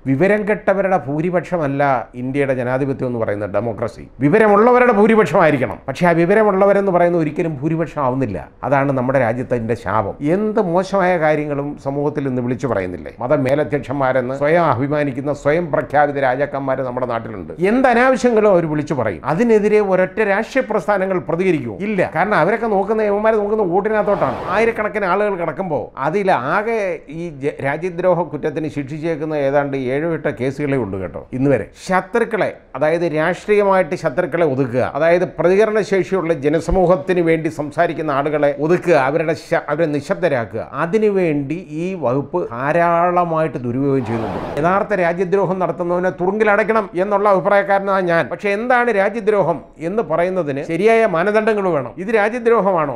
വിവരം കെട്ടവരുടെ ഭൂരിപക്ഷമല്ല ഇന്ത്യയുടെ ജനാധിപത്യം എന്ന് പറയുന്നത് ഡെമോക്രസി വിവരമുള്ളവരുടെ ഭൂരിപക്ഷമായിരിക്കണം പക്ഷേ ആ വിവരമുള്ളവരെന്ന് പറയുന്ന ഒരിക്കലും ഭൂരിപക്ഷം ആവുന്നില്ല അതാണ് നമ്മുടെ രാജ്യത്തിൻ്റെ ശാപം എന്ത് മോശമായ കാര്യങ്ങളും സമൂഹത്തിൽ ഇന്ന് വിളിച്ചു പറയുന്നില്ലേ മത മേലധ്യക്ഷന്മാരെന്ന് സ്വയം അഭിമാനിക്കുന്ന സ്വയം പ്രഖ്യാപിത രാജാക്കന്മാർ നമ്മുടെ നാട്ടിലുണ്ട് എന്ത് അനാവശ്യങ്ങളും അവർ വിളിച്ചു പറയും അതിനെതിരെ ഒരൊറ്റ രാഷ്ട്രീയ പ്രസ്ഥാനങ്ങൾ പ്രതികരിക്കും ഇല്ല കാരണം അവരൊക്കെ നോക്കുന്ന യവന്മാരെ നോക്കുന്ന വോട്ടിനകത്തോട്ടാണ് ആയിരക്കണക്കിന് ആളുകൾ കിടക്കുമ്പോൾ അതിലാകെ ഈ ജ- രാജ്യദ്രോഹ കുറ്റത്തിന് ശിക്ഷിച്ചേക്കുന്ന ഏതാണ്ട് ഏഴോ എട്ടോ കേസുകളേ ഉള്ളൂ കേട്ടോ ഇന്ന് വരെ ശത്രുക്കളെ അതായത് രാഷ്ട്രീയമായിട്ട് ശത്രുക്കളെ ഒതുക്കുക അതായത് പ്രതികരണ ശേഷിയുള്ള ജനസമൂഹത്തിന് വേണ്ടി സംസാരിക്കുന്ന ആളുകളെ ഒതുക്കുക അവരുടെ ശ- അവരെ നിശബ്ദരാക്കുക അതിനുവേണ്ടി ഈ വകുപ്പ് ധാരാളമായിട്ട് ദുരുപയോഗം ചെയ്യുന്നുണ്ട് യഥാർത്ഥ രാജ്യദ്രോഹം നടത്തുന്നവനെ തുറുങ്കിലടയ്ക്കണം എന്നുള്ള അഭിപ്രായക്കാരനാണ് ഞാൻ പക്ഷെ എന്താണ് രാജ്യദ്രോഹം എന്ന് പറയുന്നതിന് ശരിയായ മാനദണ്ഡങ്ങൾ വേണം ഇത് രാജ്യദ്രോഹമാണോ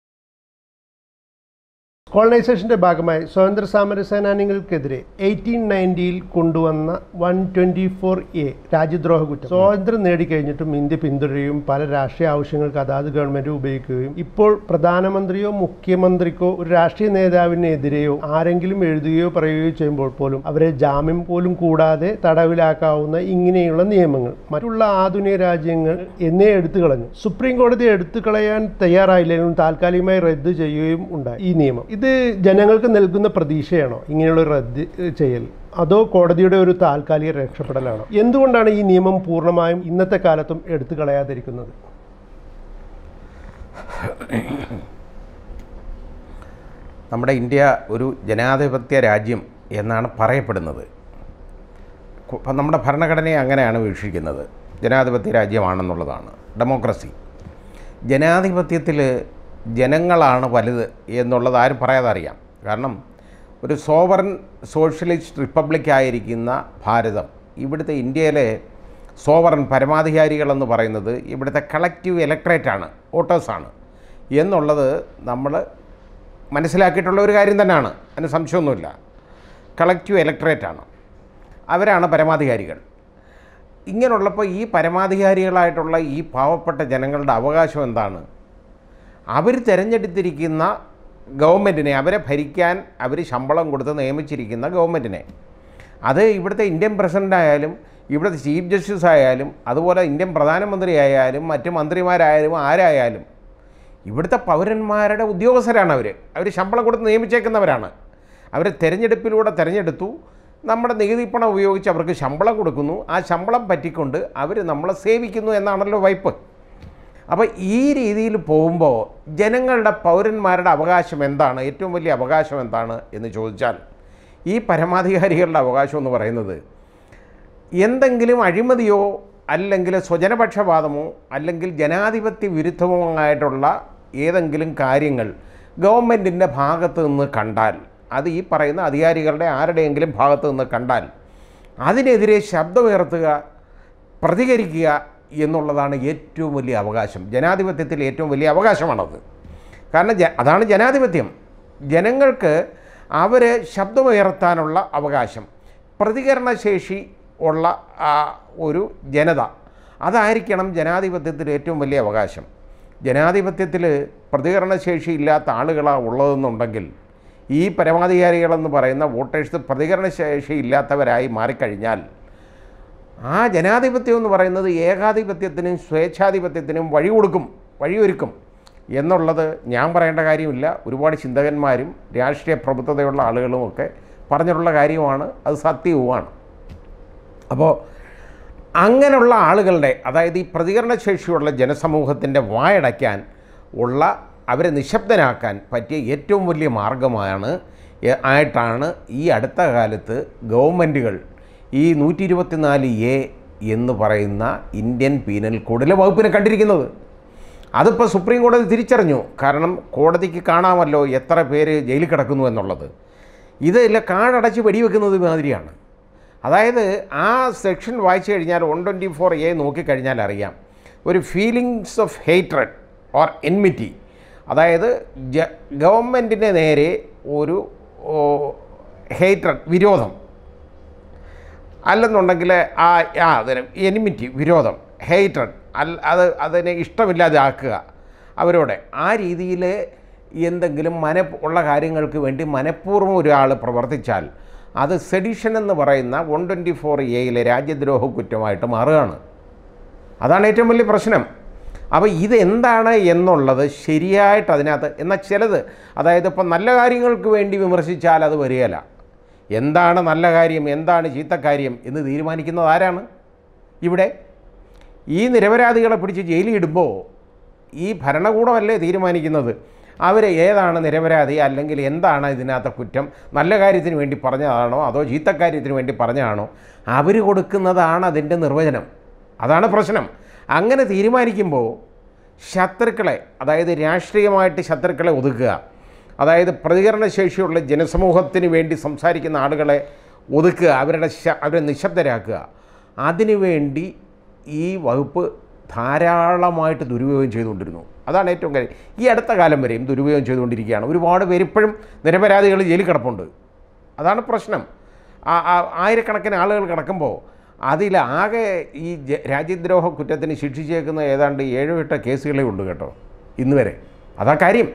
കോളനൈസേഷന്റെ ഭാഗമായി സ്വതന്ത്ര സമര സേനാനികൾക്കെതിരെ എയ്റ്റീൻ നയൻറ്റിയിൽ കൊണ്ടുവന്ന വൺ ട്വന്റി ഫോർ എ രാജ്യദ്രോഹ കുറ്റം സ്വാതന്ത്ര്യം നേടിക്കഴിഞ്ഞിട്ടും ഇന്ത്യ പിന്തുടരുകയും പല രാഷ്ട്രീയ ആവശ്യങ്ങൾക്ക് അതാത് ഗവൺമെന്റ് ഉപയോഗിക്കുകയും ഇപ്പോൾ പ്രധാനമന്ത്രിയോ മുഖ്യമന്ത്രിക്കോ ഒരു രാഷ്ട്രീയ നേതാവിനെതിരെയോ ആരെങ്കിലും എഴുതുകയോ പറയുകയോ ചെയ്യുമ്പോൾ പോലും അവരെ ജാമ്യം പോലും കൂടാതെ തടവിലാക്കാവുന്ന ഇങ്ങനെയുള്ള നിയമങ്ങൾ മറ്റുള്ള ആധുനിക രാജ്യങ്ങൾ എന്നേ എടുത്തു കളഞ്ഞു സുപ്രീം കോടതി എടുത്തു കളയാൻ തയ്യാറായില്ലെങ്കിലും താൽക്കാലികമായി റദ്ദ് ചെയ്യുകയും ഉണ്ടായി ഈ നിയമം ഇത് ജനങ്ങൾക്ക് നൽകുന്ന പ്രതീക്ഷയാണോ ഇങ്ങനെയുള്ള ഒരു റദ്ദ് ചെയ്യൽ അതോ കോടതിയുടെ ഒരു താൽക്കാലിക രക്ഷപ്പെടലാണോ എന്തുകൊണ്ടാണ് ഈ നിയമം പൂർണ്ണമായും ഇന്നത്തെ കാലത്തും എടുത്തു കളയാതിരിക്കുന്നത് നമ്മുടെ ഇന്ത്യ ഒരു ജനാധിപത്യ രാജ്യം എന്നാണ് പറയപ്പെടുന്നത് കു- അപ്പം നമ്മുടെ ഭരണഘടനയെ അങ്ങനെയാണ് വീക്ഷിക്കുന്നത് ജനാധിപത്യ രാജ്യമാണെന്നുള്ളതാണ് ഡെമോക്രസി ജനാധിപത്യത്തിൽ ജനങ്ങളാണ് വലുത് എന്നുള്ളത് ആരും പറയാതെ അറിയാം കാരണം ഒരു സോവറൻ സോഷ്യലിസ്റ്റ് റിപ്പബ്ലിക് ആയിരിക്കുന്ന ഭാരതം ഇവിടുത്തെ ഇന്ത്യയിലെ സോവറൻ പരമാധികാരികളെന്ന് പറയുന്നത് ഇവിടുത്തെ കളക്റ്റീവ് ഇലക്ട്രേറ്റാണ് വോട്ടേഴ്സാണ് എന്നുള്ളത് നമ്മൾ മനസ്സിലാക്കിയിട്ടുള്ള ഒരു കാര്യം തന്നെയാണ് അതിന് സംശയമൊന്നുമില്ല കളക്റ്റീവ് ഇലക്ട്രേറ്റാണ് അവരാണ് പരമാധികാരികൾ ഇങ്ങനെയുള്ളപ്പോൾ ഈ പരമാധികാരികളായിട്ടുള്ള ഈ പാവപ്പെട്ട ജനങ്ങളുടെ അവകാശം എന്താണ് അവർ തിരഞ്ഞെടുത്തിരിക്കുന്ന ഗവൺമെൻറ്റിനെ അവരെ ഭരിക്കാൻ അവർ ശമ്പളം കൊടുത്ത് നിയമിച്ചിരിക്കുന്ന ഗവൺമെൻറ്റിനെ അത് ഇവിടുത്തെ ഇന്ത്യൻ പ്രസിഡൻ്റ് ആയാലും ഇവിടുത്തെ ചീഫ് ജസ്റ്റിസ് ആയാലും അതുപോലെ ഇന്ത്യൻ പ്രധാനമന്ത്രി ആയാലും മറ്റ് മന്ത്രിമാരായാലും ആരായാലും ഇവിടുത്തെ പൗരന്മാരുടെ ഉദ്യോഗസ്ഥരാണ് അവർ അവർ ശമ്പളം കൊടുത്ത് നിയമിച്ചേക്കുന്നവരാണ് അവർ തിരഞ്ഞെടുപ്പിലൂടെ തിരഞ്ഞെടുത്തു നമ്മുടെ നികുതി പണം ഉപയോഗിച്ച് അവർക്ക് ശമ്പളം കൊടുക്കുന്നു ആ ശമ്പളം പറ്റിക്കൊണ്ട് അവർ നമ്മളെ സേവിക്കുന്നു എന്നാണല്ലോ വൈപ്പ് അപ്പോൾ ഈ രീതിയിൽ പോകുമ്പോൾ ജനങ്ങളുടെ പൗരന്മാരുടെ അവകാശം എന്താണ് ഏറ്റവും വലിയ അവകാശം എന്താണ് എന്ന് ചോദിച്ചാൽ ഈ പരമാധികാരികളുടെ അവകാശം എന്ന് പറയുന്നത് എന്തെങ്കിലും അഴിമതിയോ അല്ലെങ്കിൽ സ്വജനപക്ഷപാതമോ അല്ലെങ്കിൽ ജനാധിപത്യ വിരുദ്ധമോ ആയിട്ടുള്ള ഏതെങ്കിലും കാര്യങ്ങൾ ഗവൺമെൻറ്റിൻ്റെ ഭാഗത്ത് നിന്ന് കണ്ടാൽ അത് ഈ പറയുന്ന അധികാരികളുടെ ആരുടെയെങ്കിലും ഭാഗത്ത് നിന്ന് കണ്ടാൽ അതിനെതിരെ ശബ്ദമുയർത്തുക പ്രതികരിക്കുക എന്നുള്ളതാണ് ഏറ്റവും വലിയ അവകാശം ജനാധിപത്യത്തിൽ ഏറ്റവും വലിയ അവകാശമാണത് കാരണം ജ അതാണ് ജനാധിപത്യം ജനങ്ങൾക്ക് അവർ ശബ്ദമുയർത്താനുള്ള അവകാശം പ്രതികരണശേഷി ഉള്ള ആ, ഒരു ജനത അതായിരിക്കണം ജനാധിപത്യത്തിൽ ഏറ്റവും വലിയ അവകാശം ജനാധിപത്യത്തിൽ പ്രതികരണശേഷി ഇല്ലാത്ത ആളുകളാണ് ഉള്ളതെന്നുണ്ടെങ്കിൽ ഈ പരമാധികാരികളെന്ന് പറയുന്ന വോട്ടേഴ്സ് പ്രതികരണശേഷി ഇല്ലാത്തവരായി മാറിക്കഴിഞ്ഞാൽ ആ ജനാധിപത്യം എന്ന് പറയുന്നത് ഏകാധിപത്യത്തിനും സ്വേച്ഛാധിപത്യത്തിനും വഴി കൊടുക്കും വഴിയൊരുക്കും എന്നുള്ളത് ഞാൻ പറയേണ്ട കാര്യമില്ല ഒരുപാട് ചിന്തകന്മാരും രാഷ്ട്രീയ പ്രബുദ്ധതയുള്ള ആളുകളുമൊക്കെ പറഞ്ഞിട്ടുള്ള കാര്യമാണ് അത് സത്യവുമാണ് അപ്പോൾ അങ്ങനെയുള്ള ആളുകളുടെ അതായത് ഈ പ്രതികരണശേഷിയുള്ള ജനസമൂഹത്തിൻ്റെ വായടയ്ക്കാൻ ഉള്ള അവരെ നിശബ്ദനാക്കാൻ പറ്റിയ ഏറ്റവും വലിയ മാർഗമാണ് എ- ആയിട്ടാണ് ഈ അടുത്ത കാലത്ത് ഗവൺമെൻറ്റുകൾ ഈ നൂറ്റി ഇരുപത്തിനാല് എ എന്ന് പറയുന്ന ഇന്ത്യൻ പീനൽ കോഡിലെ വകുപ്പിനെ കണ്ടിരിക്കുന്നത് അതിപ്പോൾ സുപ്രീം കോടതി തിരിച്ചറിഞ്ഞു കാരണം കോടതിക്ക് കാണാമല്ലോ എത്ര പേര് ജയിലിൽ കിടക്കുന്നു എന്നുള്ളത് ഇത് ഇല്ല കാടടച്ച് വെടിവെക്കുന്നത് മാതിരിയാണ് അതായത് ആ സെക്ഷൻ വായിച്ചു കഴിഞ്ഞാൽ വൺ ട്വൻറ്റി ഫോർ എ നോക്കിക്കഴിഞ്ഞാൽ അറിയാം ഒരു feelings of hatred or enmity അതായത് ജ ഗവൺമെൻറ്റിന് നേരെ ഒരു ഹേറ്റ്രഡ് വിരോധം അല്ലെന്നുണ്ടെങ്കിൽ ആ ആ അതിന് എനിമിറ്റി വിരോധം ഹെയ്റ്റഡ് അൽ അത് അതിനെ ഇഷ്ടമില്ലാതെ ആക്കുക അവരോട് ആ രീതിയിൽ എന്തെങ്കിലും മന ഉള്ള കാര്യങ്ങൾക്ക് വേണ്ടി മനഃപൂർവ്വം ഒരാൾ പ്രവർത്തിച്ചാൽ അത് സെഡിഷൻ എന്ന് പറയുന്ന വൺ ട്വൻറ്റി ഫോർ എയിലെ രാജ്യദ്രോഹ കുറ്റമായിട്ട് മാറുകയാണ് അതാണ് ഏറ്റവും വലിയ പ്രശ്നം അപ്പോൾ ഇതെന്താണ് എന്നുള്ളത് ശരിയായിട്ട് അതിനകത്ത് എന്നാൽ ചിലത് അതായത് ഇപ്പം നല്ല കാര്യങ്ങൾക്ക് വേണ്ടി വിമർശിച്ചാൽ അത് വരികയില്ല എന്താണ് നല്ല കാര്യം എന്താണ് ചീത്തക്കാര്യം എന്ന് തീരുമാനിക്കുന്നത് ആരാണ് ഇവിടെ ഈ നിരപരാധികളെ പിടിച്ച് ജയിലിൽ ഇടുമ്പോൾ ഈ ഭരണകൂടമല്ലേ തീരുമാനിക്കുന്നത് അവർ ഏതാണ് നിരപരാധി അല്ലെങ്കിൽ എന്താണ് ഇതിനകത്ത് കുറ്റം നല്ല കാര്യത്തിന് വേണ്ടി പറഞ്ഞതാണോ അതോ ചീത്തക്കാര്യത്തിന് വേണ്ടി പറഞ്ഞതാണോ അവർ കൊടുക്കുന്നതാണ് അതിൻ്റെ നിർവചനം അതാണ് പ്രശ്നം അങ്ങനെ തീരുമാനിക്കുമ്പോൾ ശത്രുക്കളെ അതായത് രാഷ്ട്രീയമായിട്ട് ശത്രുക്കളെ ഒതുക്കുക അതായത് പ്രതികരണശേഷിയുള്ള ജനസമൂഹത്തിന് വേണ്ടി സംസാരിക്കുന്ന ആളുകളെ ഒതുക്കുക അവരുടെ ശ അവരെ നിശബ്ദരാക്കുക അതിനുവേണ്ടി ഈ വകുപ്പ് ധാരാളമായിട്ട് ദുരുപയോഗം ചെയ്തുകൊണ്ടിരുന്നു അതാണ് ഏറ്റവും കാര്യം ഈ അടുത്ത കാലം വരെയും ദുരുപയോഗം ചെയ്തുകൊണ്ടിരിക്കുകയാണ് ഒരുപാട് പേര് ഇപ്പോഴും നിരപരാധികൾ ജയിലിൽ കിടപ്പുണ്ട് അതാണ് പ്രശ്നം ആ- ആ ആയിരക്കണക്കിന് ആളുകൾ കിടക്കുമ്പോൾ അതിലാകെ ഈ ജ- രാജ്യദ്രോഹ കുറ്റത്തിന് ശിക്ഷിച്ചേക്കുന്ന ഏതാണ്ട് ഏഴോ എട്ടോ കേസുകളേ ഉള്ളൂ കേട്ടോ ഇന്ന് വരെ അതാ കാര്യം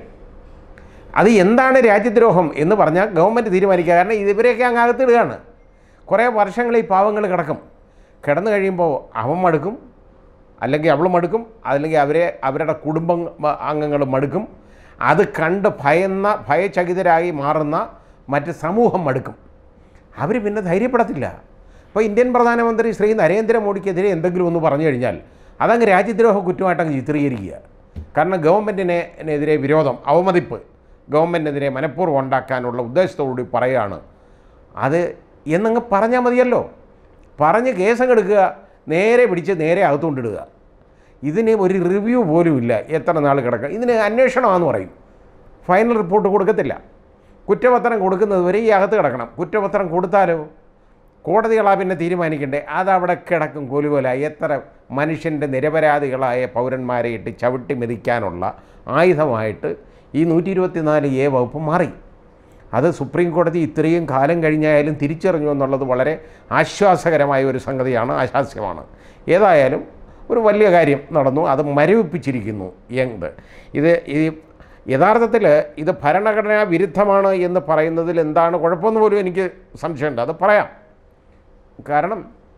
അത് എന്താണ് രാജ്യദ്രോഹം എന്ന് പറഞ്ഞാൽ ഗവൺമെൻറ് തീരുമാനിക്കുക കാരണം ഇവരെയൊക്കെ അങ്ങ് അകത്തിടുകയാണ് കുറേ വർഷങ്ങൾ ഈ പാവങ്ങൾ കിടക്കും കിടന്നു കഴിയുമ്പോൾ അവൻ മടുക്കും അല്ലെങ്കിൽ അവൾ മടുക്കും അല്ലെങ്കിൽ അവരെ അവരുടെ കുടുംബം അംഗങ്ങൾ മടുക്കും അത് കണ്ട് ഭയന്ന ഭയചകിതരായി മാറുന്ന മറ്റ് സമൂഹം മടുക്കും അവർ പിന്നെ ധൈര്യപ്പെടത്തില്ല ഇപ്പോൾ ഇന്ത്യൻ പ്രധാനമന്ത്രി ശ്രീ നരേന്ദ്രമോദിക്കെതിരെ എന്തെങ്കിലും ഒന്ന് പറഞ്ഞു കഴിഞ്ഞാൽ അതങ്ങ് രാജ്യദ്രോഹ കുറ്റമായിട്ട് അങ്ങ് ചിത്രീകരിക്കുക കാരണം ഗവൺമെൻറ്റിനെതിരെ വിരോധം അവമതിപ്പ് ഗവൺമെൻറ്റിനെതിരെ മനഃപൂർവ്വം ഉണ്ടാക്കാനുള്ള ഉദ്ദേശത്തോടുകൂടി പറയുകയാണ് അത് എന്നങ്ങ് പറഞ്ഞാൽ മതിയല്ലോ പറഞ്ഞ് കേസങ്ങെടുക്കുക നേരെ പിടിച്ച് നേരെ അകത്തുകൊണ്ടിടുക ഇതിന് ഒരു റിവ്യൂ പോലും ഇല്ല എത്ര നാൾ കിടക്കുക ഇതിന് അന്വേഷണമാണെന്ന് പറയും ഫൈനൽ റിപ്പോർട്ട് കൊടുക്കത്തില്ല കുറ്റപത്രം കൊടുക്കുന്നത് വരെ ഈ അകത്ത് കിടക്കണം കുറ്റപത്രം കൊടുത്താലോ കോടതികളാ പിന്നെ തീരുമാനിക്കണ്ടേ അതവിടെ കിടക്കും കൊലുകൊല എത്ര മനുഷ്യൻ്റെ നിരപരാധികളായ പൗരന്മാരെ ഇട്ട് ചവിട്ടി മെതിക്കാനുള്ള ആയുധമായിട്ട് ഈ നൂറ്റി ഇരുപത്തിനാല് എ വകുപ്പ് മാറി അത് സുപ്രീം കോടതി ഇത്രയും കാലം കഴിഞ്ഞായാലും തിരിച്ചറിഞ്ഞു എന്നുള്ളത് വളരെ ആശ്വാസകരമായ ഒരു സംഗതിയാണ് ആശാസ്യമാണ് ഏതായാലും ഒരു വലിയ കാര്യം നടന്നു അത് മരവിപ്പിച്ചിരിക്കുന്നു എന്ത് ഇത് ഈ യഥാർത്ഥത്തിൽ ഇത് ഭരണഘടനാ വിരുദ്ധമാണ് എന്ന് പറയുന്നതിൽ എന്താണ് കുഴപ്പമെന്ന് പോലും എനിക്ക് സംശയമുണ്ട് അത് പറയാം കാരണം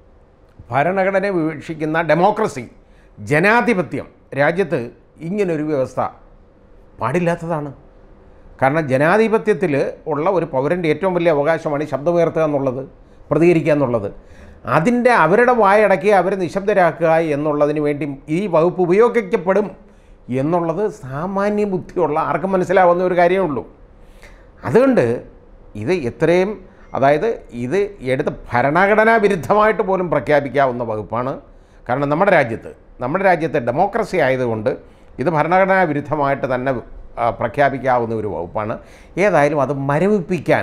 ഭരണഘടന വീക്ഷിക്കുന്ന ഡെമോക്രസി ജനാധിപത്യം രാജ്യത്ത് ഇങ്ങനൊരു വ്യവസ്ഥ പാടില്ലാത്തതാണ് കാരണം ജനാധിപത്യത്തിൽ ഉള്ള ഒരു പൗരൻ്റെ ഏറ്റവും വലിയ അവകാശമാണ് ഈ ശബ്ദമുയർത്തുക എന്നുള്ളത് പ്രതികരിക്കുക എന്നുള്ളത് അതിൻ്റെ അവരുടെ വായടക്കി അവരെ നിശബ്ദരാക്കുക എന്നുള്ളതിന് വേണ്ടി ഈ വകുപ്പ് ഉപയോഗിക്കപ്പെടും എന്നുള്ളത് സാമാന്യ ബുദ്ധിയുള്ള ആർക്കും മനസ്സിലാവുന്ന ഒരു കാര്യമേ ഉള്ളൂ അതുകൊണ്ട് ഇത് എത്രയും അതായത് ഇത് എടുത്ത് ഭരണഘടനാ വിരുദ്ധമായിട്ട് പോലും പ്രഖ്യാപിക്കാവുന്ന വകുപ്പാണ് കാരണം നമ്മുടെ രാജ്യത്ത് നമ്മുടെ രാജ്യത്തെ ഡെമോക്രസി ആയതുകൊണ്ട് ഇത് ഭരണഘടനാ വിരുദ്ധമായിട്ട് തന്നെ ആ, പ്രഖ്യാപിക്കാവുന്ന ഒരു വകുപ്പാണ് ഏതായാലും അത് മരവിപ്പിക്കാൻ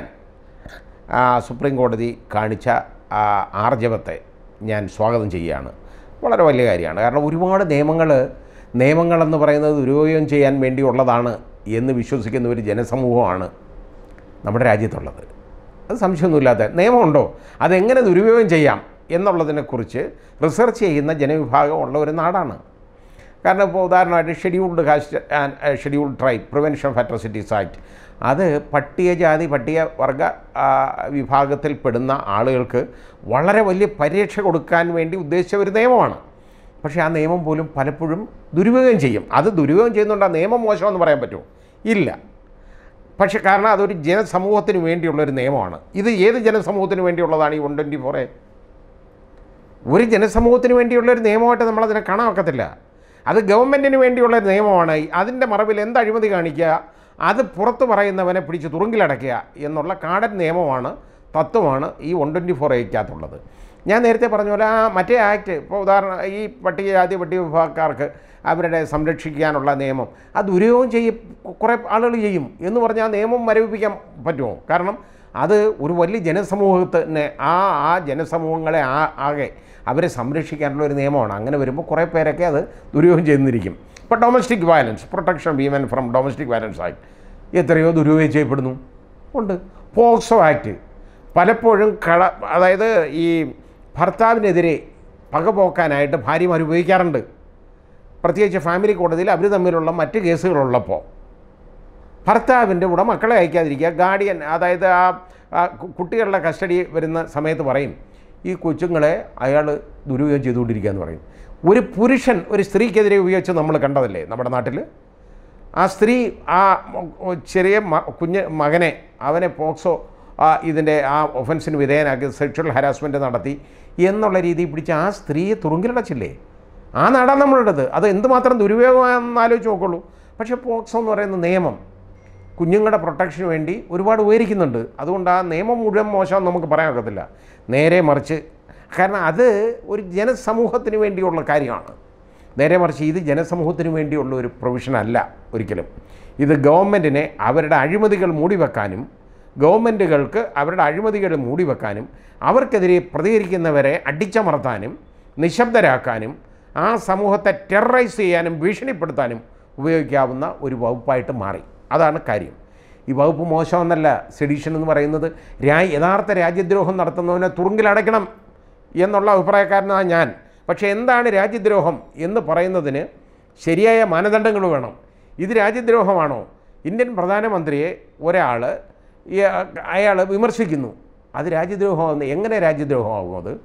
ആ, സുപ്രീം കോടതി കാണിച്ച ആ, ആർജവത്തെ ഞാൻ സ്വാഗതം ചെയ്യുകയാണ് വളരെ വലിയ കാര്യമാണ് കാരണം ഒരുപാട് നിയമങ്ങൾ നിയമങ്ങളെന്ന് പറയുന്നത് ദുരുപയോഗം ചെയ്യാൻ വേണ്ടിയുള്ളതാണ് എന്ന് വിശ്വസിക്കുന്ന ഒരു ജനസമൂഹമാണ് നമ്മുടെ രാജ്യത്തുള്ളത് അത് സംശയമൊന്നുമില്ലാത്ത നിയമമുണ്ടോ അതെങ്ങനെ ദുരുപയോഗം ചെയ്യാം എന്നുള്ളതിനെക്കുറിച്ച് റിസർച്ച് ചെയ്യുന്ന ജനവിഭാഗം ഉള്ള ഒരു നാടാണ് കാരണം ഇപ്പോൾ ഉദാഹരണമായിട്ട് scheduled caste and scheduled tribe prevention of atrocities act അത് പട്ടികജാതി പട്ടികവർഗ ആ, വിഭാഗത്തിൽപ്പെടുന്ന ആളുകൾക്ക് വളരെ വലിയ പരിരക്ഷ കൊടുക്കാൻ വേണ്ടി ഉദ്ദേശിച്ച ഒരു നിയമമാണ് പക്ഷേ ആ നിയമം പോലും പലപ്പോഴും ദുരുപയോഗം ചെയ്യും അത് ദുരുപയോഗം ചെയ്യുന്നുണ്ട് ആ നിയമം മോശമെന്ന് പറയാൻ പറ്റുമോ ഇല്ല പക്ഷേ കാരണം അതൊരു ജനസമൂഹത്തിന് വേണ്ടിയുള്ളൊരു നിയമമാണ് ഇത് ഏത് ജനസമൂഹത്തിന് വേണ്ടിയുള്ളതാണ് ഈ വൺ ട്വൻറ്റി ഫോർ എ ഒരു ജനസമൂഹത്തിന് വേണ്ടിയുള്ള ഒരു നിയമമായിട്ട് നമ്മളതിനെ കാണാൻ ഒക്കത്തില്ല അത് ഗവൺമെൻറ്റിന് വേണ്ടിയുള്ള ഒരു നിയമമാണ് അതിൻ്റെ മറവിൽ എന്ത് അഴിമതി കാണിക്കുക അത് പുറത്ത് പറയുന്നവനെ പിടിച്ച് തുറുങ്കിലടയ്ക്കുക എന്നുള്ള കാടൻ നിയമമാണ് തത്വമാണ് ഈ വൺ ട്വൻറ്റി ഫോർ എയ്ക്കകത്തുള്ളത് ഞാൻ നേരത്തെ പറഞ്ഞ പോലെ ആ മറ്റേ ആക്ട് ഇപ്പോൾ ഉദാഹരണം ഈ പട്ടികജാതി പട്ടിക വിഭാഗക്കാർക്ക് അവരുടെ സംരക്ഷിക്കാനുള്ള നിയമം അത് ദുരുപയോഗം ചെയ്യും കുറേ ആളുകൾ ചെയ്യും എന്ന് പറഞ്ഞാൽ ആ നിയമം മരവിപ്പിക്കാൻ പറ്റുമോ കാരണം അത് ഒരു വലിയ ജനസമൂഹത്തിന് ആ ആ ജനസമൂഹങ്ങളെ ആ ആകെ അവരെ സംരക്ഷിക്കാനുള്ള ഒരു നിയമമാണ് അങ്ങനെ വരുമ്പോൾ കുറേ പേരൊക്കെ അത് ദുരുപയോഗം ചെയ്യുന്നിരിക്കും ഇപ്പോൾ domestic violence protection women from domestic violence act എത്രയോ ദുരുപയോഗം ചെയ്യപ്പെടുന്നു ഉണ്ട് പോക്സോ ആക്ട് പലപ്പോഴും കള അതായത് ഈ ഭർത്താവിനെതിരെ പകപോക്കാനായിട്ട് ഭാര്യമാർ ഉപയോഗിക്കാറുണ്ട് പ്രത്യേകിച്ച് ഫാമിലി കോടതിയിൽ അവർ തമ്മിലുള്ള മറ്റ് കേസുകളുള്ളപ്പോൾ ഭർത്താവിൻ്റെ കൂടെ മക്കളെ അയക്കാതിരിക്കുക ഗാർഡിയൻ അതായത് ആ ആ, കു- കുട്ടികളുടെ കസ്റ്റഡി വരുന്ന സമയത്ത് പറയും ഈ കൊച്ചുങ്ങളെ അയാൾ ദുരുപയോഗം ചെയ്തുകൊണ്ടിരിക്കുക എന്ന് പറയും ഒരു പുരുഷൻ ഒരു സ്ത്രീക്കെതിരെ ഉപയോഗിച്ച് നമ്മൾ കണ്ടതല്ലേ നമ്മുടെ നാട്ടിൽ ആ സ്ത്രീ ആ മ- ചെറിയ മ- കുഞ്ഞ് മകനെ അവനെ പോക്സോ ആ ഇതിൻ്റെ ആ ഒഫൻസിന് വിധേയനാക്കി സെക്ഷൽ ഹരാസ്മെൻറ്റ് നടത്തി എന്നുള്ള രീതിയിൽ പിടിച്ച് ആ സ്ത്രീയെ തുറുങ്കിലടച്ചില്ലേ ആ നാടാണ് നമ്മളുടേത് അത് എന്തുമാത്രം ദുരുപയോഗമാണെന്ന് ആലോചിച്ച് നോക്കുള്ളൂ പക്ഷേ പോക്സോ എന്ന് പറയുന്ന നിയമം കുഞ്ഞുങ്ങളുടെ പ്രൊട്ടക്ഷന് വേണ്ടി ഒരുപാട് ഉപകരിക്കുന്നുണ്ട് അതുകൊണ്ട് ആ നിയമം മുഴുവൻ മോശമെന്ന് നമുക്ക് പറയാൻ ഒക്കത്തില്ല നേരെ മറിച്ച് കാരണം അത് ഒരു ജനസമൂഹത്തിന് വേണ്ടിയുള്ള കാര്യമാണ് നേരെ മറിച്ച് ഇത് ജനസമൂഹത്തിന് വേണ്ടിയുള്ള ഒരു പ്രൊവിഷൻ അല്ല ഒരിക്കലും ഇത് ഗവൺമെൻറ്റിനെ അവരുടെ അഴിമതികൾ മൂടിവെക്കാനും ഗവൺമെൻറ്റുകൾക്ക് അവരുടെ അഴിമതികൾ മൂടിവെക്കാനും അവർക്കെതിരെ പ്രതികരിക്കുന്നവരെ അടിച്ചമർത്താനും നിശബ്ദരാക്കാനും ആ സമൂഹത്തെ ടെററൈസ് ചെയ്യാനും ഭീഷണിപ്പെടുത്താനും ഉപയോഗിക്കാവുന്ന ഒരു വകുപ്പായിട്ട് മാറി അതാണ് കാര്യം ഈ വകുപ്പ് മോശമെന്നല്ല സെഡീഷൻ എന്ന് പറയുന്നത് രാ യഥാർത്ഥ രാജ്യദ്രോഹം നടത്തുന്നവനെ തുറുങ്കിലടയ്ക്കണം എന്നുള്ള അഭിപ്രായക്കാരനാണ് ഞാൻ പക്ഷേ എന്താണ് രാജ്യദ്രോഹം എന്ന് പറയുന്നതിന് ശരിയായ മാനദണ്ഡങ്ങൾ വേണം ഇത് രാജ്യദ്രോഹമാണോ ഇന്ത്യൻ പ്രധാനമന്ത്രിയെ ഒരാൾ അയാൾ വിമർശിക്കുന്നു അത് രാജ്യദ്രോഹമാകുന്നു എങ്ങനെ രാജ്യദ്രോഹമാകും അത്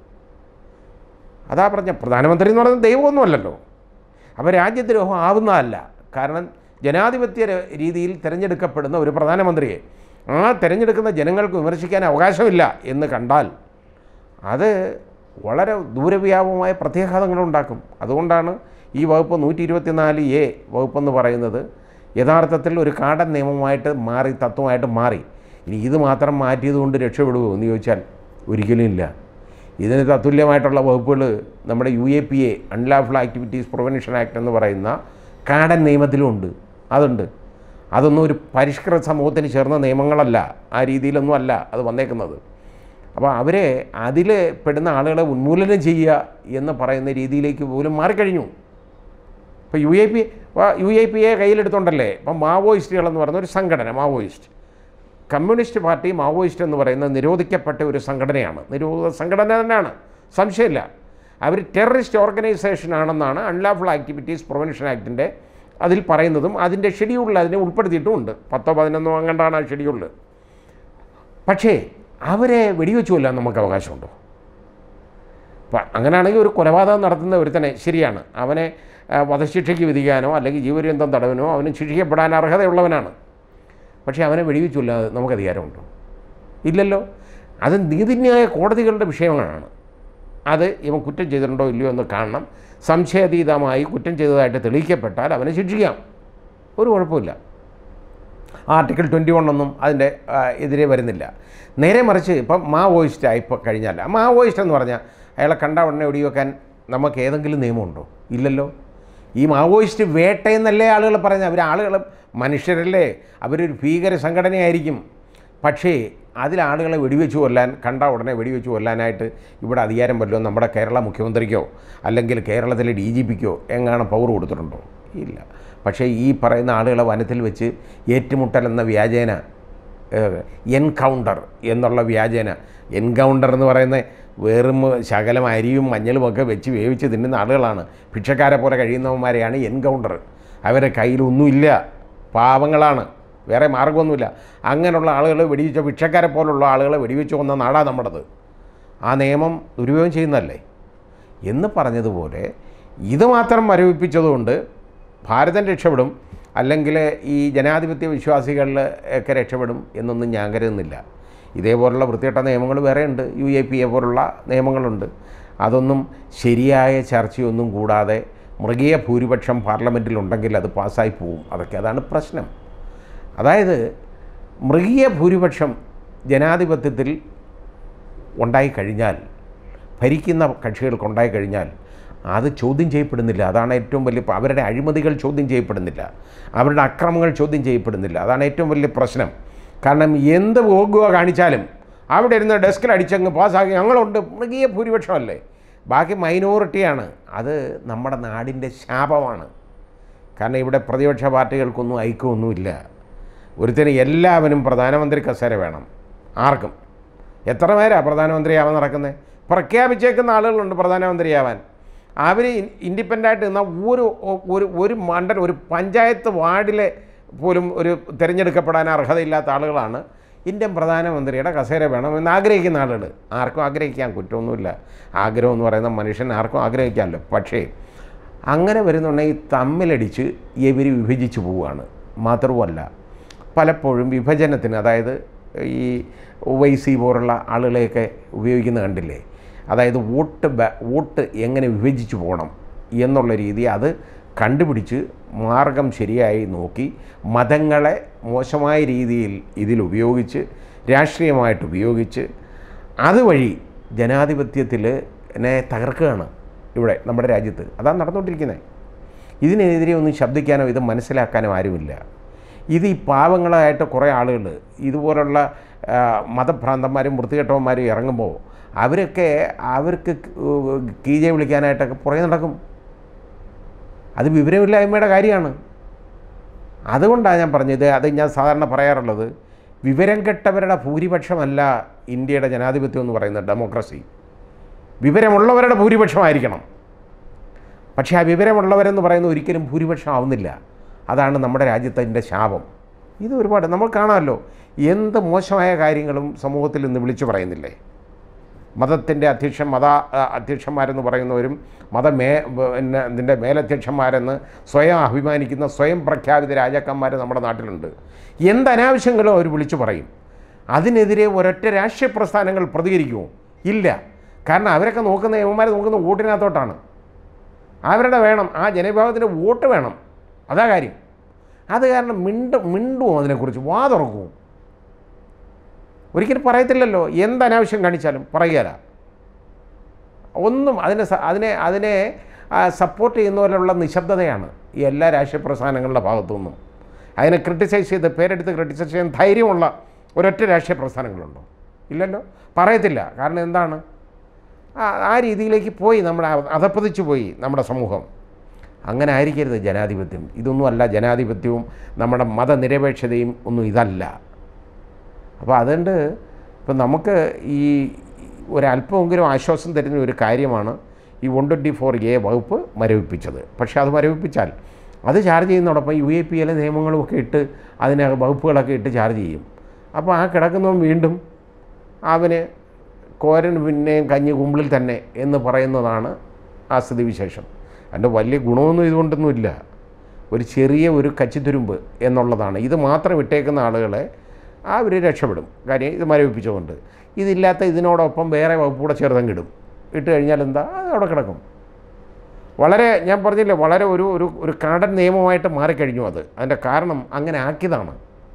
അതാ പറഞ്ഞ പ്രധാനമന്ത്രി എന്ന് പറയുന്നത് ദൈവമൊന്നുമല്ലല്ലോ അപ്പോൾ രാജ്യദ്രോഹം ആവുന്നതല്ല കാരണം ജനാധിപത്യ ര- രീതിയിൽ തിരഞ്ഞെടുക്കപ്പെടുന്ന ഒരു പ്രധാനമന്ത്രിയെ ആ തിരഞ്ഞെടുക്കുന്ന ജനങ്ങൾക്ക് വിമർശിക്കാൻ അവകാശമില്ല എന്ന് കണ്ടാൽ അത് വളരെ ദൂരവ്യാപകമായ പ്രത്യാഘാതങ്ങൾ ഉണ്ടാക്കും അതുകൊണ്ടാണ് ഈ വകുപ്പ് നൂറ്റി ഇരുപത്തിനാല് എ വകുപ്പെന്ന് പറയുന്നത് യഥാർത്ഥത്തിൽ ഒരു കാടൻ നിയമമായിട്ട് മാറി തത്വമായിട്ട് മാറി ഇനി ഇത് മാത്രം മാറ്റിയതുകൊണ്ട് രക്ഷപ്പെടുമോ എന്ന് ചോദിച്ചാൽ ഒരിക്കലും ഇല്ല ഇതിന് തത്തുല്യമായിട്ടുള്ള വകുപ്പുകൾ നമ്മുടെ U A P A unlawful activities prevention act എന്ന് പറയുന്ന കാടൻ നിയമത്തിലുമുണ്ട് അതുണ്ട് അതൊന്നും ഒരു പരിഷ്കൃത സമൂഹത്തിന് ചേർന്ന നിയമങ്ങളല്ല ആ രീതിയിലൊന്നും അല്ല അത് വന്നേക്കുന്നത് അപ്പോൾ അവരെ അതിൽ പെടുന്ന ആളുകളെ ഉന്മൂലനം ചെയ്യുക എന്ന് പറയുന്ന രീതിയിലേക്ക് പോലും മാറിക്കഴിഞ്ഞു ഇപ്പോൾ U A P U A P A കയ്യിലെടുത്തോണ്ടല്ലേ ഇപ്പം മാവോയിസ്റ്റുകളെന്ന് പറയുന്ന ഒരു സംഘടന മാവോയിസ്റ്റ് കമ്മ്യൂണിസ്റ്റ് പാർട്ടി മാവോയിസ്റ്റ് എന്ന് പറയുന്ന നിരോധിക്കപ്പെട്ട ഒരു സംഘടനയാണ് നിരോധ സംഘടന തന്നെയാണ് സംശയമില്ല അവർ ടെററിസ്റ്റ് ഓർഗനൈസേഷൻ ആണെന്നാണ് അൺലാഫുൾ ആക്ടിവിറ്റീസ് പ്രിവെൻഷൻ ആക്ടിൻ്റെ അതിൽ പറയുന്നതും അതിൻ്റെ ഷെഡ്യൂളിൽ അതിനെ ഉൾപ്പെടുത്തിയിട്ടുമുണ്ട് പത്തോ പതിനൊന്നോ അങ്ങണ്ടാണ് ആ ഷെഡ്യൂളിൽ പക്ഷേ അവരെ വെടിവെച്ചു കൊല്ലാൻ നമുക്ക് അവകാശമുണ്ടോ അപ്പം അങ്ങനെയാണെങ്കിൽ ഒരു കൊലപാതകം നടത്തുന്ന ഒരുത്തനെ ശരിയാണ് അവനെ ആ, വധശിക്ഷയ്ക്ക് വിധിക്കാനോ അല്ലെങ്കിൽ ജീവപര്യന്തം തടവിനോ അവന് ശിക്ഷിക്കപ്പെടാൻ അർഹതയുള്ളവനാണ് പക്ഷേ അവനെ വെടിവെച്ചു കൊല്ലാതെ നമുക്ക് അധികാരമുണ്ടോ ഇല്ലല്ലോ അത് നീതിന്യായ കോടതികളുടെ വിഷയങ്ങളാണ് അത് ഇവൻ കുറ്റം ചെയ്തിട്ടുണ്ടോ ഇല്ലയോ എന്ന് കാണണം സംശയാതീതമായി കുറ്റം ചെയ്തതായിട്ട് തെളിയിക്കപ്പെട്ടാൽ അവനെ ശിക്ഷിക്കാം ഒരു കുഴപ്പമില്ല ആർട്ടിക്കിൾ ട്വൻറ്റി വൺ ഒന്നും അതിൻ്റെ ആ, എതിരെ വരുന്നില്ല നേരെ മറിച്ച് ഇപ്പം മാവോയിസ്റ്റ് ആയി ഇപ്പോൾ കഴിഞ്ഞാൽ ആ മാവോയിസ്റ്റ് എന്ന് പറഞ്ഞാൽ അയാളെ കണ്ട ഉടനെ വെടിവെക്കാൻ നമുക്ക് ഏതെങ്കിലും നിയമമുണ്ടോ ഇല്ലല്ലോ ഈ മാവോയിസ്റ്റ് വേട്ടയെന്നല്ലേ ആളുകൾ പറയുന്നത് അവർ ആളുകൾ മനുഷ്യരല്ലേ അവരൊരു ഭീകര സംഘടനയായിരിക്കും പക്ഷേ അതിൽ ആളുകളെ വെടിവെച്ച് കൊല്ലാൻ കണ്ട ഉടനെ വെടിവെച്ച് കൊല്ലാനായിട്ട് ഇവിടെ അധികാരം വല്ലതും നമ്മുടെ കേരള മുഖ്യമന്ത്രിക്കോ അല്ലെങ്കിൽ കേരളത്തിലെ ഡി ജി പിക്കോ എങ്ങാനും പവർ കൊടുത്തിട്ടുണ്ടോ ഇല്ല പക്ഷേ ഈ പറയുന്ന ആളുകളെ വനത്തിൽ വെച്ച് ഏറ്റുമുട്ടൽ എന്ന വ്യാജേന എൻകൗണ്ടർ എന്നുള്ള വ്യാജേന എൻകൗണ്ടർ എന്ന് പറയുന്ന വെറും ശകലം അരിയും മഞ്ഞളും ഒക്കെ വെച്ച് വേവിച്ച് തിന്നുന്ന ആളുകളാണ് ഭിക്ഷക്കാരെ പോലെ കഴിയുന്നവന്മാരെയാണ് എൻകൗണ്ടർ അവരുടെ കയ്യിലൊന്നുമില്ല പാവങ്ങളാണ് വേറെ മാർഗമൊന്നുമില്ല അങ്ങനെയുള്ള ആളുകൾ വെടിവെച്ച ഭിക്ഷക്കാരെ പോലുള്ള ആളുകളെ വെടിവെച്ച് കൊന്ന നാടാണ് നമ്മുടേത് ആ നിയമം ദുരുപയോഗം ചെയ്യുന്നതല്ലേ എന്ന് പറഞ്ഞതുപോലെ ഇത് മാത്രം മരവിപ്പിച്ചതുകൊണ്ട് ഭാരതം രക്ഷപ്പെടും അല്ലെങ്കിൽ ഈ ജനാധിപത്യ വിശ്വാസികളിൽ ഒക്കെ രക്ഷപ്പെടും എന്നൊന്നും ഞാൻ കരുതുന്നില്ല ഇതേപോലുള്ള വൃത്തികെട്ട നിയമങ്ങൾ വേറെയുണ്ട് യു എ പി എ പോലുള്ള നിയമങ്ങളുണ്ട് അതൊന്നും ശരിയായ ചർച്ചയൊന്നും കൂടാതെ മൃഗീയ ഭൂരിപക്ഷം പാർലമെൻറ്റിലുണ്ടെങ്കിൽ അത് പാസ്സായി പോവും അതൊക്കെ അതാണ് പ്രശ്നം അതായത് മൃഗീയ ഭൂരിപക്ഷം ജനാധിപത്യത്തിൽ ഉണ്ടായിക്കഴിഞ്ഞാൽ ഭരിക്കുന്ന കക്ഷികൾക്ക് ഉണ്ടായിക്കഴിഞ്ഞാൽ അത് ചോദ്യം ചെയ്യപ്പെടുന്നില്ല അതാണ് ഏറ്റവും വലിയ പ- അവരുടെ അഴിമതികൾ ചോദ്യം ചെയ്യപ്പെടുന്നില്ല അവരുടെ അക്രമങ്ങൾ ചോദ്യം ചെയ്യപ്പെടുന്നില്ല അതാണ് ഏറ്റവും വലിയ പ്രശ്നം കാരണം എന്ത് പോകുക കാണിച്ചാലും അവിടെ ഇരുന്ന് ഡെസ്കിൽ അടിച്ചങ്ങ് പാസ്സാക്കി ഞങ്ങളുണ്ട് മൃഗീയ ഭൂരിപക്ഷമല്ലേ ബാക്കി മൈനോറിറ്റിയാണ് അത് നമ്മുടെ നാടിൻ്റെ ശാപമാണ് കാരണം ഇവിടെ പ്രതിപക്ഷ പാർട്ടികൾക്കൊന്നും ഐക്യമൊന്നുമില്ല ഒരുത്തിന് എല്ലാവരും പ്രധാനമന്ത്രി കസേര വേണം ആർക്കും എത്ര പേരാ പ്രധാനമന്ത്രിയാവാൻ നടക്കുന്നത് പ്രഖ്യാപിച്ചേക്കുന്ന ആളുകളുണ്ട് പ്രധാനമന്ത്രിയാവാൻ അവർ ഇൻഡിപെൻഡൻ്റായിട്ട് നിന്ന ഒരു ഒരു ഒരു മണ്ഡലം ഒരു പഞ്ചായത്ത് വാർഡിലെ പോലും ഒരു തിരഞ്ഞെടുക്കപ്പെടാൻ അർഹതയില്ലാത്ത ആളുകളാണ് ഇന്ത്യൻ പ്രധാനമന്ത്രിയുടെ കസേര വേണമെന്ന് ആഗ്രഹിക്കുന്ന ആളുകൾ ആർക്കും ആഗ്രഹിക്കാൻ കുറ്റമൊന്നുമില്ല ആഗ്രഹം എന്ന് പറയുന്ന മനുഷ്യൻ ആർക്കും ആഗ്രഹിക്കാമല്ലോ പക്ഷേ അങ്ങനെ വരുന്നുണ്ടെങ്കിൽ തമ്മിലടിച്ച് ഇവർ വിഭജിച്ച് പോവുകയാണ് മാത്രവുമല്ല പലപ്പോഴും വിഭജനത്തിന് അതായത് ഈ ഒവൈസി പോലുള്ള ആളുകളെയൊക്കെ ഉപയോഗിക്കുന്നത് കണ്ടില്ലേ അതായത് വോട്ട് ബാ- വോട്ട് എങ്ങനെ വിഭജിച്ച് പോകണം എന്നുള്ള രീതി അത് കണ്ടുപിടിച്ച് മാർഗം ശരിയായി നോക്കി മതങ്ങളെ മോശമായ രീതിയിൽ ഇതിൽ ഉപയോഗിച്ച് രാഷ്ട്രീയമായിട്ട് ഉപയോഗിച്ച് അതുവഴി ജനാധിപത്യത്തിൽ എന്നെ തകർക്കുകയാണ് ഇവിടെ നമ്മുടെ രാജ്യത്ത് അതാണ് നടന്നുകൊണ്ടിരിക്കുന്നത് ഇതിനെതിരെ ഒന്നും ശബ്ദിക്കാനോ ഇത് മനസ്സിലാക്കാനോ ആരുമില്ല ഇത് ഈ പാവങ്ങളായിട്ട് കുറേ ആളുകൾ ഇതുപോലുള്ള ആ, മതഭ്രാന്തന്മാരും വൃത്തികെട്ടവന്മാരും ഇറങ്ങുമ്പോൾ അവരൊക്കെ അവർക്ക് കീജെ വിളിക്കാനായിട്ടൊക്കെ പുറകെ നടക്കും അത് വിവരമില്ലായ്മയുടെ കാര്യമാണ് അതുകൊണ്ടാണ് ഞാൻ പറഞ്ഞത് അത് ഞാൻ സാധാരണ പറയാറുള്ളത് വിവരം കെട്ടവരുടെ ഭൂരിപക്ഷമല്ല ഇന്ത്യയുടെ ജനാധിപത്യം എന്ന് പറയുന്നത് ഡെമോക്രസി വിവരമുള്ളവരുടെ ഭൂരിപക്ഷമായിരിക്കണം പക്ഷേ ആ വിവരമുള്ളവരെന്ന് പറയുന്നത് ഒരിക്കലും ഭൂരിപക്ഷം ആവുന്നില്ല അതാണ് നമ്മുടെ രാജ്യത്തിൻ്റെ ശാപം ഇത് ഒരുപാട് നമ്മൾ കാണാമല്ലോ എന്ത് മോശമായ കാര്യങ്ങളും സമൂഹത്തിൽ ഇന്ന് വിളിച്ചു പറയുന്നില്ലേ മതത്തിൻ്റെ അധ്യക്ഷൻ മത ആ, അധ്യക്ഷന്മാരെന്ന് പറയുന്നവരും മതമേ പിന്നെ ഇതിൻ്റെ മേലധ്യക്ഷന്മാരെന്ന് സ്വയം അഭിമാനിക്കുന്ന സ്വയം പ്രഖ്യാപിത രാജാക്കന്മാർ നമ്മുടെ നാട്ടിലുണ്ട് എന്ത് അനാവശ്യങ്ങളും അവർ വിളിച്ചു പറയും അതിനെതിരെ ഒരൊറ്റ രാഷ്ട്രീയ പ്രസ്ഥാനങ്ങൾ പ്രതികരിക്കുമോ ഇല്ല കാരണം അവരൊക്കെ നോക്കുന്ന യവന്മാർ നോക്കുന്ന വോട്ടിനകത്തോട്ടാണ് അവരുടെ വേണം ആ ജനവിഭാഗത്തിൻ്റെ വോട്ട് വേണം അതാ കാര്യം അത് കാരണം മിണ്ട മിണ്ടുമോ അതിനെക്കുറിച്ച് വാ തുറക്കുമോ ഒരിക്കലും പറയത്തില്ലല്ലോ എന്ത് അനാവശ്യം കാണിച്ചാലും പറയുകയില്ല ഒന്നും അതിനെ സ- അതിനെ അതിനെ സപ്പോർട്ട് ചെയ്യുന്നവരിലുള്ള നിശബ്ദതയാണ് ഈ എല്ലാ രാഷ്ട്രീയ പ്രസ്ഥാനങ്ങളുടെ ഭാഗത്തു നിന്നും അതിനെ ക്രിട്ടിസൈസ് ചെയ്ത് പേരെടുത്ത് ക്രിട്ടിസൈസ് ചെയ്യാൻ ധൈര്യമുള്ള ഒരൊറ്റ രാഷ്ട്രീയ പ്രസ്ഥാനങ്ങളുണ്ടോ ഇല്ലല്ലോ പറയത്തില്ല കാരണം എന്താണ് ആ ആ രീതിയിലേക്ക് പോയി നമ്മുടെ അധപ്പതിച്ചു പോയി നമ്മുടെ സമൂഹം അങ്ങനെ ആയിരിക്കരുത് ജനാധിപത്യം ഇതൊന്നുമല്ല ജനാധിപത്യവും നമ്മുടെ മതനിരപേക്ഷതയും ഒന്നും ഇതല്ല അപ്പോൾ അതുകൊണ്ട് ഇപ്പം നമുക്ക് ഈ ഒരല്പമെങ്കിലും ആശ്വാസം തരുന്ന ഒരു കാര്യമാണ് ഈ വൺ ട്വൻറ്റി ഫോർ എ വകുപ്പ് മരവിപ്പിച്ചത് പക്ഷേ അത് മരവിപ്പിച്ചാൽ അത് ചാർജ് ചെയ്യുന്നതോടൊപ്പം യു എ പി എല്ലെ നിയമങ്ങളുമൊക്കെ ഇട്ട് അതിന് വകുപ്പുകളൊക്കെ ഇട്ട് ചാർജ് ചെയ്യും അപ്പോൾ ആ കിടക്കുന്നവൻ വീണ്ടും അവന് കോരൻ പിന്നെയും കഞ്ഞി കുമ്പിളിൽ തന്നെ എന്ന് പറയുന്നതാണ് ആ സ്ഥിതിവിശേഷം അതിൻ്റെ വലിയ ഗുണമൊന്നും ഇതുകൊണ്ടൊന്നുമില്ല ഒരു ചെറിയ ഒരു കച്ചിത്തുരുമ്പ് എന്നുള്ളതാണ് ഇത് മാത്രം ഇട്ടേക്കുന്ന ആളുകളെ അവർ രക്ഷപ്പെടും കാര്യം ഇത് മരവിപ്പിച്ചുകൊണ്ട് ഇതില്ലാത്ത ഇതിനോടൊപ്പം വേറെ വകുപ്പ് കൂടെ ചേർത്തങ്ങിടും ഇട്ട് കഴിഞ്ഞാൽ എന്താ അത് അവിടെ കിടക്കും വളരെ ഞാൻ പറഞ്ഞില്ലേ വളരെ ഒരു ഒരു ഒരു കാടൻ നിയമമായിട്ട് മാറിക്കഴിഞ്ഞു അത് അതിൻ്റെ കാരണം അങ്ങനെ ആക്കിയതാണ്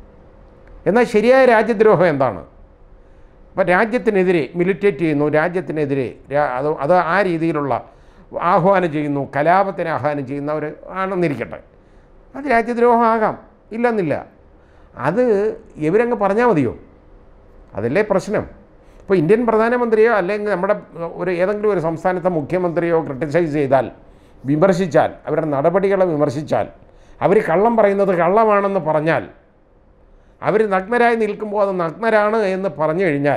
എന്നാൽ ശരിയായ രാജ്യദ്രോഹം എന്താണ് ഇപ്പം രാജ്യത്തിനെതിരെ മിലിറ്റേറ്റ് ചെയ്യുന്നു രാജ്യത്തിനെതിരെ രാ- അത് അത് ആ രീതിയിലുള്ള ആഹ്വാനം ചെയ്യുന്നു കലാപത്തിന് ആഹ്വാനം ചെയ്യുന്നവർ ആണെന്നിരിക്കട്ടെ അത് രാജ്യദ്രോഹമാകാം ഇല്ലെന്നില്ല അത് ഇവരങ്ങ് പറഞ്ഞാൽ മതിയോ അതല്ലേ പ്രശ്നം ഇപ്പോൾ ഇന്ത്യൻ പ്രധാനമന്ത്രിയോ അല്ലെങ്കിൽ നമ്മുടെ ഒരു ഏതെങ്കിലും ഒരു സംസ്ഥാനത്തെ മുഖ്യമന്ത്രിയോ ക്രിട്ടിസൈസ് ചെയ്താൽ വിമർശിച്ചാൽ അവരുടെ നടപടികളെ വിമർശിച്ചാൽ അവർ കള്ളം പറയുന്നത് കള്ളമാണെന്ന് പറഞ്ഞാൽ അവർ നഗ്നരായി നിൽക്കുമ്പോൾ അത് നഗ്നരാണ് എന്ന് പറഞ്ഞു കഴിഞ്ഞാൽ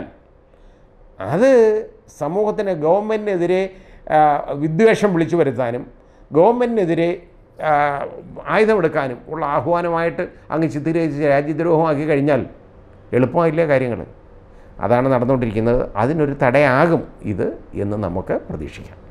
അത് സമൂഹത്തിന് ഗവൺമെൻറ്റിനെതിരെ ആ, വിദ്വേഷം വിളിച്ചു വരുത്താനും ഗവൺമെൻറ്റിനെതിരെ ആ, ആയുധമെടുക്കാനും ഉള്ള ആഹ്വാനമായിട്ട് അങ്ങ് ചിത്രീകരിച്ച് രാജ്യദ്രോഹമാക്കി കഴിഞ്ഞാൽ എളുപ്പമായില്ലേ കാര്യങ്ങൾ അതാണ് നടന്നുകൊണ്ടിരിക്കുന്നത് അതിനൊരു തടയാകും ഇത് എന്ന് നമുക്ക് പ്രതീക്ഷിക്കാം